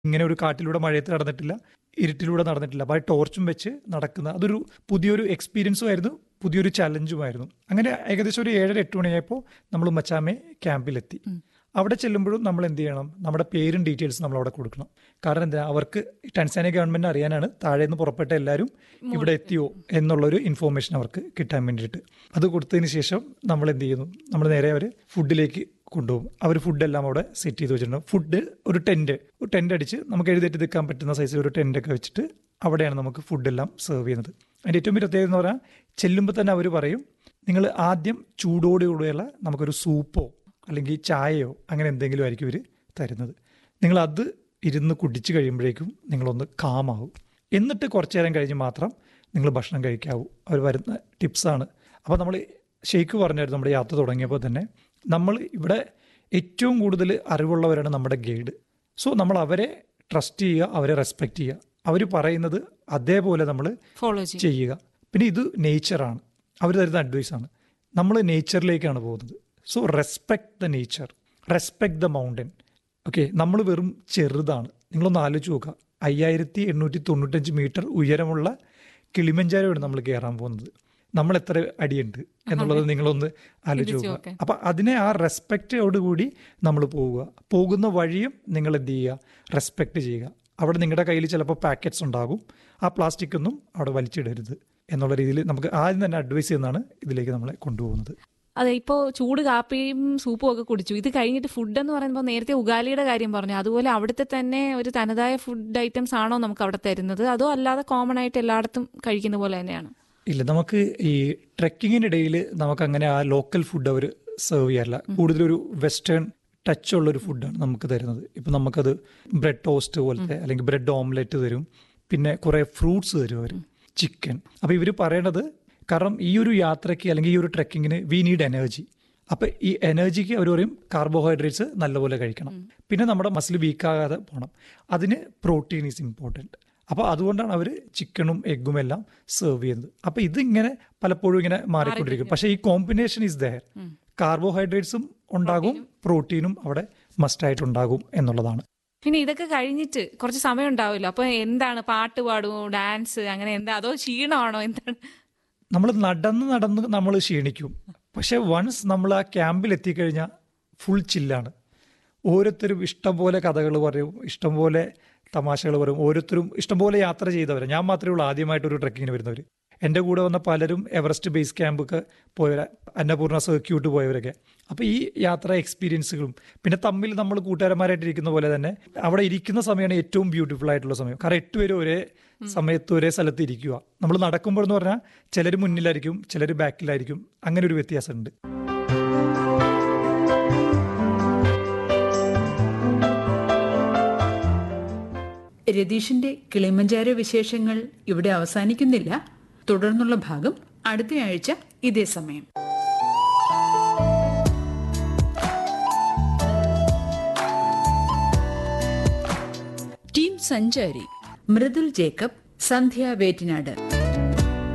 ഇങ്ങനെ ഒരു കാട്ടിലൂടെ മഴയത്ത് നടന്നിട്ടില്ല ഇരുട്ടിലൂടെ നടന്നിട്ടില്ല അപ്പോൾ ആ ടോർച്ചും വെച്ച് നടക്കുന്ന അതൊരു പുതിയൊരു എക്സ്പീരിയൻസും ആയിരുന്നു പുതിയൊരു ചലഞ്ചുമായിരുന്നു അങ്ങനെ ഏകദേശം ഒരു ഏഴര എട്ട് മണിയായപ്പോൾ നമ്മൾ മച്ചാമെ ക്യാമ്പിലെത്തി അവിടെ ചെല്ലുമ്പോഴും നമ്മൾ എന്ത് ചെയ്യണം നമ്മുടെ പേരും ഡീറ്റെയിൽസ് നമ്മൾ അവിടെ കൊടുക്കണം കാരണം എന്താ അവർക്ക് ടാൻസാനിയ ഗവൺമെന്റ് അറിയാനാണ് താഴെ നിന്ന് പുറപ്പെട്ട എല്ലാവരും ഇവിടെ എത്തിയോ എന്നുള്ളൊരു ഇൻഫോർമേഷൻ അവർക്ക് കിട്ടാൻ വേണ്ടിയിട്ട് അത് കൊടുത്തതിന് ശേഷം നമ്മൾ എന്ത് ചെയ്യുന്നു നമ്മൾ നേരെ അവർ ഫുഡിലേക്ക് കൊണ്ടുപോകും അവർ ഫുഡെല്ലാം അവിടെ സെറ്റ് ചെയ്ത് വെച്ചിട്ടുണ്ട് ഫുഡ് ഒരു ടെൻറ്റ് ഒരു ടെൻറ്റ് അടിച്ച് നമുക്ക് എഴുന്നേറ്റ് നിൽക്കാൻ പറ്റുന്ന സൈസിൽ ഒരു ടെൻറ്റൊക്കെ വെച്ചിട്ട് അവിടെയാണ് നമുക്ക് ഫുഡെല്ലാം സെർവ് ചെയ്യുന്നത് അതിൻ്റെ ഏറ്റവും വലിയ പ്രത്യേകത എന്ന് പറഞ്ഞാൽ ചെല്ലുമ്പോൾ തന്നെ അവർ പറയും നിങ്ങൾ ആദ്യം ചൂടോടുകൂടിയുള്ള നമുക്കൊരു സൂപ്പോ അല്ലെങ്കിൽ ചായയോ അങ്ങനെ എന്തെങ്കിലും ആയിരിക്കും ഇവർ തരുന്നത് നിങ്ങൾ അത് ഇരുന്ന് കുടിച്ച് കഴിയുമ്പോഴേക്കും നിങ്ങളൊന്ന് കാമാവും എന്നിട്ട് കുറച്ചു നേരം കഴിഞ്ഞ് മാത്രം നിങ്ങൾ ഭക്ഷണം കഴിക്കാവൂ അവർ വരുന്ന ടിപ്സാണ് അപ്പോൾ നമ്മൾ ഷെയ്ക്ക് പറഞ്ഞായിരുന്നു നമ്മുടെ യാത്ര തുടങ്ങിയപ്പോൾ തന്നെ നമ്മൾ ഇവിടെ ഏറ്റവും കൂടുതൽ അറിവുള്ളവരാണ് നമ്മുടെ ഗൈഡ് സോ നമ്മൾ അവരെ ട്രസ്റ്റ് ചെയ്യുക അവരെ റെസ്പെക്റ്റ് ചെയ്യുക അവർ പറയുന്നത് അതേപോലെ നമ്മൾ ഫോളോ ചെയ്യും ചെയ്യുക പിന്നെ ഇത് നേച്ചറാണ് അവർ തരുന്ന അഡ്വൈസാണ് നമ്മൾ നേച്ചറിലേക്കാണ് പോകുന്നത് so respect the nature respect the mountain okay നമ്മൾ വെറും ചെറുതാണ് നിങ്ങളൊന്ന് ആലോചിച്ച് നോക്കുക അയ്യായിരത്തി എണ്ണൂറ്റി തൊണ്ണൂറ്റഞ്ച് മീറ്റർ ഉയരമുള്ള കിളിമഞ്ചാരോയാണ് നമ്മൾ കയറാൻ പോകുന്നത് നമ്മൾ എത്ര അടിയുണ്ട് എന്നുള്ളത് നിങ്ങളൊന്ന് ആലോചിച്ച് ചിന്തിച്ച് നോക്കുക അപ്പം അതിനെ ആ റെസ്പെക്റ്റോടുകൂടി നമ്മൾ പോവുക പോകുന്ന വഴിയും നിങ്ങൾ എന്ത് ചെയ്യുക റെസ്പെക്റ്റ് ചെയ്യുക അവിടെ നിങ്ങളുടെ കയ്യിൽ ചിലപ്പോൾ പാക്കറ്റ്സ് ഉണ്ടാകും ആ പ്ലാസ്റ്റിക് ഒന്നും അവിടെ വലിച്ചിടരുത് എന്നുള്ള രീതിയിൽ നമുക്ക് ആദ്യം തന്നെ അഡ്വൈസ് ചെയ്യുന്നതാണ് ഇതിലേക്ക് നമ്മളെ കൊണ്ടുപോകുന്നത് അതെ ഇപ്പോ ചൂട് കാപ്പിയും സൂപ്പും ഒക്കെ കുടിച്ചു ഇത് കഴിഞ്ഞിട്ട് ഫുഡ് എന്ന് പറയുമ്പോൾ നേരത്തെ ഉഗാലിയുടെ കാര്യം പറഞ്ഞു അതുപോലെ അവിടുത്തെ തന്നെ ഒരു തനതായ ഫുഡ് ഐറ്റംസ് ആണോ നമുക്ക് അവിടെ തരുന്നത് അതോ അല്ലാതെ കോമൺ ആയിട്ട് എല്ലായിടത്തും കഴിക്കുന്ന പോലെ തന്നെയാണ് ഇല്ല നമുക്ക് ഈ ട്രെക്കിങ്ങിനിടയിൽ നമുക്ക് അങ്ങനെ ആ ലോക്കൽ ഫുഡ് അവർ സെർവ് ചെയ്യാറില്ല കൂടുതലൊരു വെസ്റ്റേൺ ടച്ച് ഉള്ള ഒരു ഫുഡാണ് നമുക്ക് തരുന്നത് ഇപ്പം നമുക്കത് ബ്രെഡ് ടോസ്റ്റ് പോലത്തെ അല്ലെങ്കിൽ ബ്രെഡ് ഓംലെറ്റ് തരും പിന്നെ കുറേ ഫ്രൂട്ട്സ് തരും അവർ ചിക്കൻ അപ്പോൾ ഇവർ പറയണത് കാരണം ഈ ഒരു യാത്രയ്ക്ക് അല്ലെങ്കിൽ ഈ ഒരു ട്രെക്കിങ്ങിന് വി നീഡ് എനർജി അപ്പോൾ ഈ എനർജിക്ക് അവർ പറയും കാർബോഹൈഡ്രേറ്റ്സ് നല്ലപോലെ കഴിക്കണം പിന്നെ നമ്മുടെ മസിൽ വീക്കാകാതെ പോകണം അതിന് പ്രോട്ടീൻ ഈസ് ഇമ്പോർട്ടൻറ്റ് അപ്പോൾ അതുകൊണ്ടാണ് അവർ ചിക്കനും എഗ്ഗും എല്ലാം സെർവ് ചെയ്യുന്നത് അപ്പോൾ ഇതിങ്ങനെ പലപ്പോഴും ഇങ്ങനെ മാറിക്കൊണ്ടിരിക്കും പക്ഷേ ഈ കോമ്പിനേഷൻ ഈസ് ദയർ കാർബോഹൈഡ്രേറ്റ്സും ഉണ്ടാകും പ്രോട്ടീനും അവിടെ മസ്റ്റായിട്ട് ഉണ്ടാകും എന്നുള്ളതാണ് പിന്നെ ഇതൊക്കെ കഴിഞ്ഞിട്ട് കുറച്ച് സമയം ഉണ്ടാവില്ല അപ്പൊ എന്താണ് പാട്ട് പാടുമോ ഡാൻസ് അങ്ങനെ എന്താ അതോ ക്ഷീണമാണോ എന്താണ് നമ്മൾ നടന്ന് നടന്ന് നമ്മൾ ക്ഷീണിക്കും പക്ഷെ വൺസ് നമ്മൾ ആ ക്യാമ്പിൽ എത്തിക്കഴിഞ്ഞാൽ ഫുൾ ചില്ലാണ് ഓരോരുത്തരും ഇഷ്ടംപോലെ കഥകൾ പറയും ഇഷ്ടംപോലെ തമാശകൾ പറയും ഓരോരുത്തരും ഇഷ്ടംപോലെ യാത്ര ചെയ്തവർ ഞാൻ മാത്രമേ ഉള്ളൂ ആദ്യമായിട്ടൊരു ട്രക്കിങ്ങിന് വരുന്നവർ എൻ്റെ കൂടെ വന്ന പലരും എവറസ്റ്റ് ബേസ് ക്യാമ്പൊക്കെ പോയവരെ അന്നപൂർണ്ണ സർക്യൂട്ട് പോയവരൊക്കെ അപ്പോൾ ഈ യാത്രാ എക്സ്പീരിയൻസുകളും പിന്നെ തമ്മിൽ നമ്മൾ കൂട്ടുകാരന്മാരായിട്ട് ഇരിക്കുന്ന പോലെ തന്നെ അവിടെ ഇരിക്കുന്ന സമയമാണ് ഏറ്റവും ബ്യൂട്ടിഫുൾ ആയിട്ടുള്ള സമയം കാരണം എട്ട് പേരും ഒരേ സമയത്ത് ഒരേ സ്ഥലത്ത് ഇരിക്കുക നമ്മൾ നടക്കുമ്പോൾ എന്ന് പറഞ്ഞാൽ ചിലർ മുന്നിലായിരിക്കും ചിലർ ബാക്കിലായിരിക്കും അങ്ങനെ ഒരു വ്യത്യാസമുണ്ട് രതീഷിന്റെ കിളിമഞ്ചാരോ വിശേഷങ്ങൾ ഇവിടെ അവസാനിക്കുന്നില്ല തുടർന്നുള്ള ഭാഗം അടുത്തയാഴ്ച ഇതേ സമയം ടീം സഞ്ചാരി മൃദുൽ ജേക്കബ് സന്ധ്യ വേറ്റിനാട്